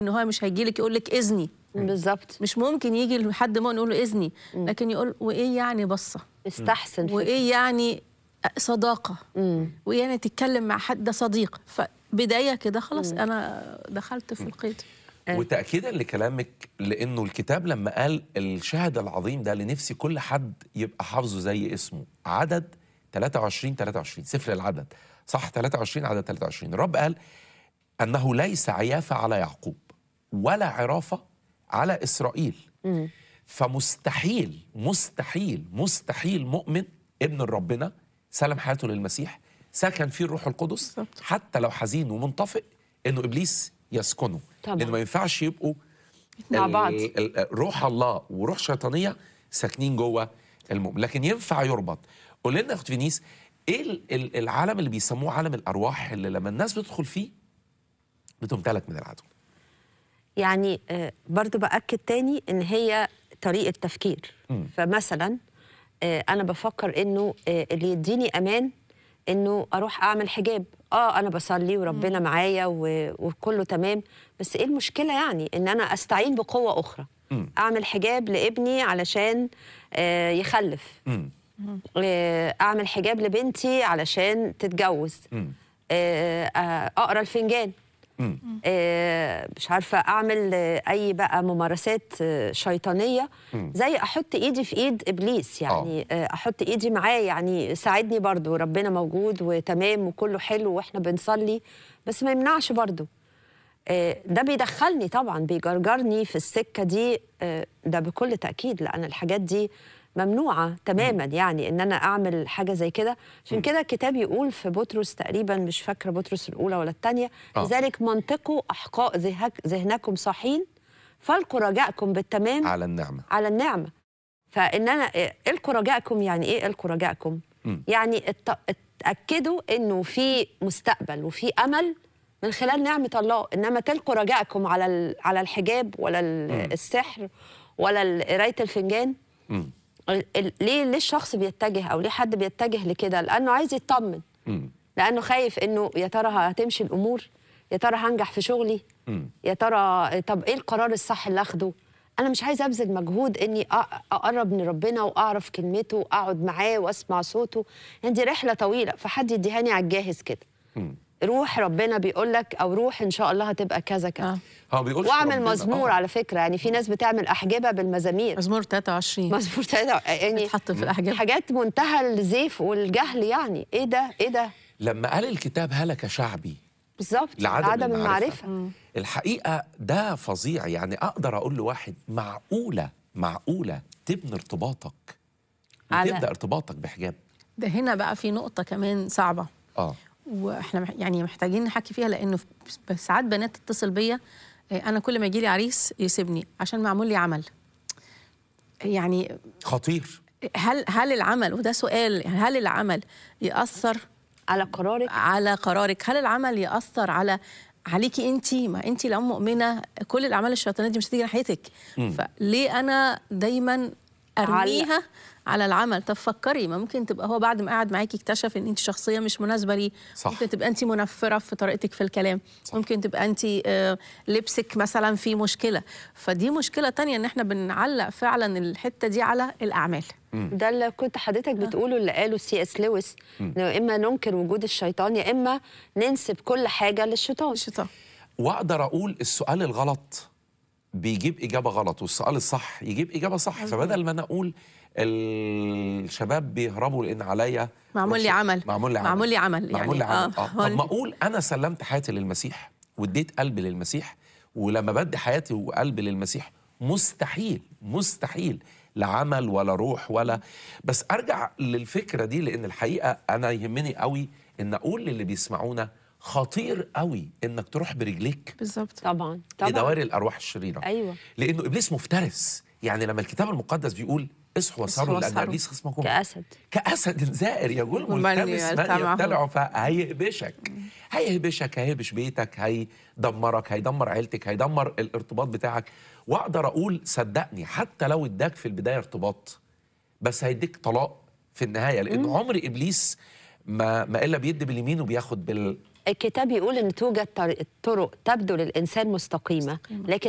ان هو مش هيجي لك يقول لك اذني بالظبط مش ممكن يجي لحد ما نقول له اذني لكن يقول وايه يعني بصه استحسن فكرة. وايه يعني صداقه وايه يعني تتكلم مع حد ده صديق فبدايه كده خلاص انا دخلت في القيد وتأكيدا لكلامك لأنه الكتاب لما قال الشهد العظيم ده لنفسي كل حد يبقى حافظه زي اسمه عدد 23 23 سفر العدد صح 23 عدد 23 الرب قال أنه ليس عيافة على يعقوب ولا عرافة على إسرائيل فمستحيل مستحيل مستحيل مؤمن ابن ربنا سلم حياته للمسيح سكن فيه الروح القدس بالظبط. حتى لو حزين ومنطفئ انه ابليس يسكنه طبعا. لانه ما ينفعش يبقوا مع ال- بعض. ال- ال- روح الله وروح شيطانيه ساكنين جوه المؤمن لكن ينفع يربط قول لنا يا اخت فينيس ايه ال- ال- العالم اللي بيسموه عالم الارواح اللي لما الناس بتدخل فيه بتمتلك من العدو يعني آه، برضو بأكد تاني إن هي طريقة تفكير فمثلا آه، أنا بفكر إنه آه، اللي يديني أمان إنه أروح أعمل حجاب آه أنا بصلي وربنا معايا و- وكله تمام بس إيه المشكلة يعني إن أنا أستعين بقوة أخرى أعمل حجاب لابني علشان آه، يخلف مم. آه، أعمل حجاب لبنتي علشان تتجوز مم. آه، آه، أقرأ الفنجان مم. آه، مش عارفه اعمل آه، اي بقى ممارسات آه، شيطانيه زي احط ايدي في ايد ابليس يعني آه، احط ايدي معاه يعني ساعدني برضو ربنا موجود وتمام وكله حلو واحنا بنصلي بس ما يمنعش برضو آه، ده بيدخلني طبعا بيجرجرني في السكه دي آه، ده بكل تاكيد لان الحاجات دي ممنوعه تماما يعني ان انا اعمل حاجه زي كده عشان كده الكتاب يقول في بطرس تقريبا مش فاكره بطرس الاولى ولا الثانيه آه. لذلك منطقوا احقاء ذهك- ذهنكم صحين فالقوا رجاءكم بالتمام على النعمه على النعمه فان انا إيه، القوا رجاءكم يعني ايه القوا رجاءكم مم. يعني ات- اتاكدوا انه في مستقبل وفي امل من خلال نعمه الله انما تلقوا رجاءكم على ال- على الحجاب ولا ال- السحر ولا ال- قرايه الفنجان مم. ال- ال- ليه ليه الشخص بيتجه او ليه حد بيتجه لكده لانه عايز يطمن مم. لانه خايف انه يا ترى هتمشي الامور يا ترى هنجح في شغلي مم. يا ترى طب ايه القرار الصح اللي اخده انا مش عايزه ابذل مجهود اني أ- اقرب من ربنا واعرف كلمته واقعد معاه واسمع صوته يعني دي رحله طويله فحد يديهاني على الجاهز كده مم. روح ربنا بيقول لك او روح ان شاء الله هتبقى كذا كذا آه. هو بيقول واعمل مزمور على فكره يعني في ناس بتعمل احجبه بالمزامير مزمور 23 مزمور تلاتة- يعني بتحط في الاحجاب حاجات منتهى الزيف والجهل يعني ايه ده ايه ده لما قال الكتاب هلك شعبي بالظبط لعدم عدم المعرفة. المعرفه الحقيقه ده فظيع يعني اقدر اقول لواحد معقوله معقوله تبني ارتباطك على- وتبدا ارتباطك بحجاب ده هنا بقى في نقطه كمان صعبه اه واحنا مح- يعني محتاجين نحكي فيها لانه في- ساعات بنات تتصل بيا آه، انا كل ما يجي لي عريس يسيبني عشان معمول لي عمل يعني خطير هل هل العمل وده سؤال يعني هل العمل ياثر على قرارك على قرارك هل العمل ياثر على عليكي انت ما انت لو مؤمنه كل الاعمال الشيطانيه دي مش هتيجي ناحيتك فليه انا دايما ارميها على العمل طب فكري ما ممكن تبقى هو بعد ما قعد معاكي اكتشف ان انت شخصيه مش مناسبه ليه صح. ممكن تبقى انت منفره في طريقتك في الكلام صح. ممكن تبقى انت آه، لبسك مثلا في مشكله فدي مشكله تانية ان احنا بنعلق فعلا الحته دي على الاعمال ده اللي كنت حضرتك بتقوله اللي قاله سي اس لويس انه اما ننكر وجود الشيطان يا اما ننسب كل حاجه للشيطان الشيطان واقدر اقول السؤال الغلط بيجيب اجابه غلط والسؤال الصح يجيب اجابه صح فبدل ما انا اقول الشباب بيهربوا لان عليا معمول لي رش- عمل. معمول لي عمل معمول لي عمل معمول لي يعني، عمل آه. اه طب ما اقول انا سلمت حياتي للمسيح واديت قلبي للمسيح ولما بدي حياتي وقلبي للمسيح مستحيل مستحيل لا عمل ولا روح ولا بس ارجع للفكره دي لان الحقيقه انا يهمني قوي ان اقول للي بيسمعونا خطير قوي انك تروح برجليك بالظبط طبعا طبعا لدوائر الارواح الشريره أيوة. لانه ابليس مفترس يعني لما الكتاب المقدس بيقول اصحوا وساروا اصحوا لان وساروا. ابليس خصمكم كاسد كاسد زائر يقول ومن ملتمس من يلتمعه. يبتلعه فهيهبشك هيهبشك هيهبش بيتك هيدمرك هيدمر عيلتك هيدمر الارتباط بتاعك واقدر اقول صدقني حتى لو اداك في البدايه ارتباط بس هيديك طلاق في النهايه لان عمر ابليس ما ما الا بيدي باليمين وبياخد بال الكتاب يقول ان توجد طريق- طرق تبدو للانسان مستقيمه لكن